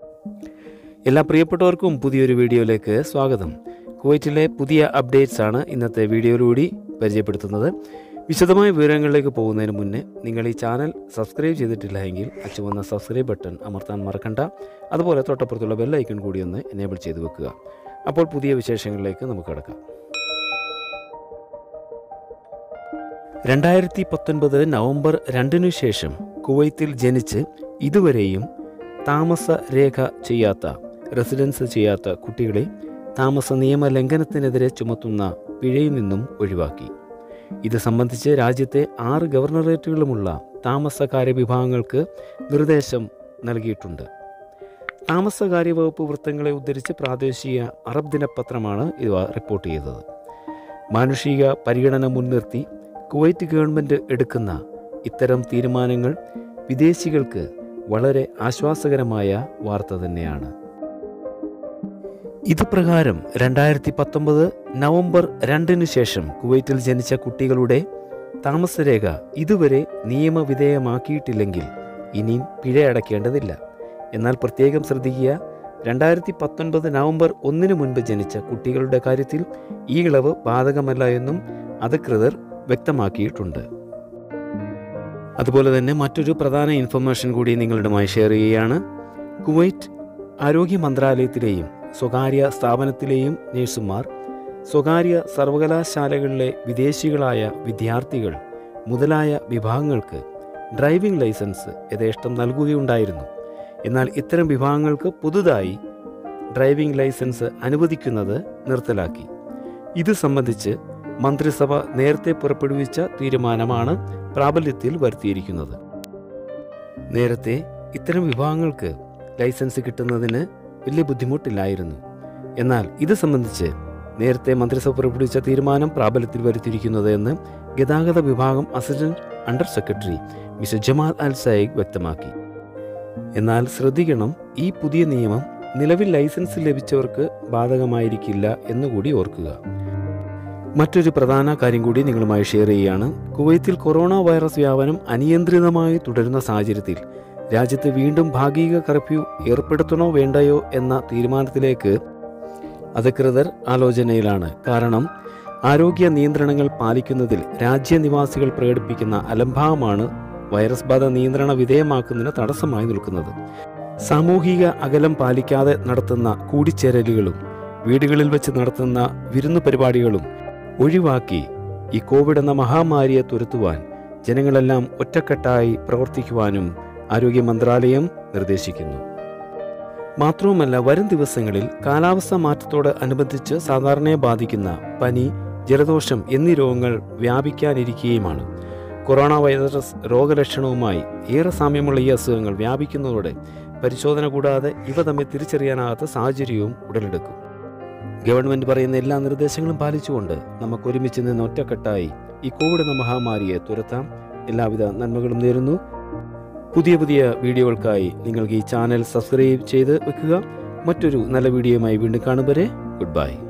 എല്ലാ പ്രിയപ്പെട്ടവർക്കും പുതിയൊരു വീഡിയോയിലേക്ക് സ്വാഗതം കുവൈറ്റിലെ പുതിയ അപ്ഡേറ്റ്സ് ആണ് ഇന്നത്തെ വീഡിയോയിലൂടെ പരിചയപ്പെടുത്തുന്നത് വിശദമായ വിവരങ്ങളിലേക്ക് പോകുന്നതിന് മുന്നേ നിങ്ങൾ ഈ ചാനൽ സബ്സ്ക്രൈബ് ചെയ്തിട്ടില്ല എങ്കിൽ ആ ചുവന്ന സബ്സ്ക്രൈബ് ബട്ടൺ അമർത്താൻ മറക്കണ്ട അതുപോലെ തൊട്ടപ്പുറത്തുള്ള ബെല്ലൈക്കൺ കൂടി ഒന്ന് എനേബിൾ ചെയ്ത് വെക്കുക അപ്പോൾ പുതിയ വിശേഷങ്ങളിലേക്ക് നമുക്ക് കിടക്കാം രണ്ടായിരത്തി പത്തൊൻപത് നവംബർ രണ്ടിനു ശേഷം കുവൈത്തിൽ ജനിച്ച് ഇതുവരെയും താമസ രേഖ ചെയ്യാത്ത റെസിഡൻസ് ചെയ്യാത്ത കുട്ടികളെ താമസ നിയമ ലംഘനത്തിനെതിരെ ചുമത്തുന്ന പിഴയിൽ നിന്നും ഒഴിവാക്കി ഇത് സംബന്ധിച്ച് രാജ്യത്തെ ആറ് ഗവർണറേറ്റുകളുമുള്ള താമസകാര്യ വിഭാഗങ്ങൾക്ക് നിർദ്ദേശം നൽകിയിട്ടുണ്ട് താമസകാര്യ വകുപ്പ് വൃത്തങ്ങളെ ഉദ്ധരിച്ച് പ്രാദേശിക അറബ് ദിനപത്രമാണ് ഇവ റിപ്പോർട്ട് ചെയ്തത് മാനുഷിക പരിഗണന മുൻനിർത്തി കുവൈറ്റ് ഗവൺമെൻറ് എടുക്കുന്ന ഇത്തരം തീരുമാനങ്ങൾ വിദേശികൾക്ക് വളരെ ആശ്വാസകരമായ വാർത്ത തന്നെയാണ് ഇത് പ്രകാരം രണ്ടായിരത്തി പത്തൊമ്പത് നവംബർ രണ്ടിന് ശേഷം കുവൈറ്റിൽ ജനിച്ച കുട്ടികളുടെ താമസരേഖ ഇതുവരെ നിയമവിധേയമാക്കിയിട്ടില്ലെങ്കിൽ ഇനിയും പിഴ അടയ്ക്കേണ്ടതില്ല എന്നാൽ പ്രത്യേകം ശ്രദ്ധിക്കുക രണ്ടായിരത്തി പത്തൊൻപത് നവംബർ ഒന്നിനു മുൻപ് ജനിച്ച കുട്ടികളുടെ കാര്യത്തിൽ ഈ ഇളവ് ബാധകമല്ല എന്നും അധികൃതർ വ്യക്തമാക്കിയിട്ടുണ്ട് അതുപോലെ തന്നെ മറ്റൊരു പ്രധാന ഇൻഫർമേഷൻ കൂടി നിങ്ങളുമായി ഷെയർ ചെയ്യുകയാണ് കുവൈറ്റ് ആരോഗ്യ മന്ത്രാലയത്തിലെയും സ്വകാര്യ സ്ഥാപനത്തിലെയും നഴ്സുമാർ സ്വകാര്യ സർവകലാശാലകളിലെ വിദേശികളായ വിദ്യാർത്ഥികൾ മുതലായ വിഭാഗങ്ങൾക്ക് ഡ്രൈവിംഗ് ലൈസൻസ് യഥേഷ്ടം നൽകുകയുണ്ടായിരുന്നു എന്നാൽ ഇത്തരം വിഭാഗങ്ങൾക്ക് പുതുതായി ഡ്രൈവിംഗ് ലൈസൻസ് അനുവദിക്കുന്നത് നിർത്തലാക്കി ഇത് സംബന്ധിച്ച് മന്ത്രിസഭ നേരത്തെ പുറപ്പെടുവിച്ച തീരുമാനമാണ് പ്രാബല്യത്തിൽ വരുത്തിയിരിക്കുന്നത് നേരത്തെ ഇത്തരം വിഭാഗങ്ങൾക്ക് ലൈസൻസ് കിട്ടുന്നതിന് വലിയ ബുദ്ധിമുട്ടില്ലായിരുന്നു എന്നാൽ ഇത് സംബന്ധിച്ച് നേരത്തെ മന്ത്രിസഭ പുറപ്പെടുവിച്ച തീരുമാനം പ്രാബല്യത്തിൽ വരുത്തിയിരിക്കുന്നത് എന്ന് ഗതാഗത വിഭാഗം assistant under secretary mister Jamal Al Saig വ്യക്തമാക്കി എന്നാൽ ശ്രദ്ധിക്കണം ഈ പുതിയ നിയമം നിലവിൽ ലൈസൻസ് ലഭിച്ചവർക്ക് ബാധകമായിരിക്കില്ല എന്നുകൂടി ഓർക്കുക മറ്റൊരു പ്രധാന കാര്യം കൂടി നിങ്ങളുമായി ഷെയർ ചെയ്യുകയാണ് കുവൈത്തിൽ കൊറോണ വൈറസ് വ്യാപനം അനിയന്ത്രിതമായി തുടരുന്ന സാഹചര്യത്തിൽ രാജ്യത്ത് വീണ്ടും ഭാഗിക കർഫ്യൂ ഏർപ്പെടുത്തണോ വേണ്ടയോ എന്ന തീരുമാനത്തിലേക്ക് അധികൃതർ ആലോചനയിലാണ് കാരണം ആരോഗ്യ നിയന്ത്രണങ്ങൾ പാലിക്കുന്നതിൽ രാജ്യനിവാസികൾ പ്രകടിപ്പിക്കുന്ന അലംഭാവമാണ് വൈറസ് ബാധ നിയന്ത്രണ വിധേയമാക്കുന്നതിന് തടസ്സമായി നിൽക്കുന്നത് സാമൂഹിക അകലം പാലിക്കാതെ നടത്തുന്ന കൂടിച്ചേരലുകളും വീടുകളിൽ വെച്ച് നടത്തുന്ന വിരുന്നു പരിപാടികളും ഒഴിവാക്കി ഈ കോവിഡ് എന്ന മഹാമാരിയെ തുരത്തുവാൻ ജനങ്ങളെല്ലാം ഒറ്റക്കെട്ടായി പ്രവർത്തിക്കുവാനും ആരോഗ്യ മന്ത്രാലയം നിർദ്ദേശിക്കുന്നു മാത്രവുമല്ല വരും ദിവസങ്ങളിൽ കാലാവസ്ഥ മാറ്റത്തോട് അനുബന്ധിച്ച് സാധാരണയെ ബാധിക്കുന്ന പനി ജലദോഷം എന്നീ രോഗങ്ങൾ വ്യാപിക്കാനിരിക്കുകയുമാണ് കൊറോണ വൈറസ് രോഗലക്ഷണവുമായി ഏറെ സാമ്യമുള്ള ഈ അസുഖങ്ങൾ വ്യാപിക്കുന്നതോടെ പരിശോധന കൂടാതെ ഇവ തമ്മിൽ തിരിച്ചറിയാനാകാത്ത സാഹചര്യവും ഉടലെടുക്കും ഗവൺമെന്റ് പറയുന്ന എല്ലാ നിർദ്ദേശങ്ങളും പാലിച്ചുകൊണ്ട് നമുക്ക് ഒരുമിച്ച് നിന്ന് ഒറ്റക്കെട്ടായി ഈ കോവിഡ് എന്ന മഹാമാരിയെ തുരത്താം എല്ലാവിധ നന്മകളും നേരുന്നു പുതിയ പുതിയ വീഡിയോകൾക്കായി നിങ്ങൾക്ക് ഈ ചാനൽ സബ്സ്ക്രൈബ് ചെയ്ത് വെക്കുക മറ്റൊരു നല്ല വീഡിയോയുമായി വീണ്ടും കാണും വരെ ഗുഡ് ബൈ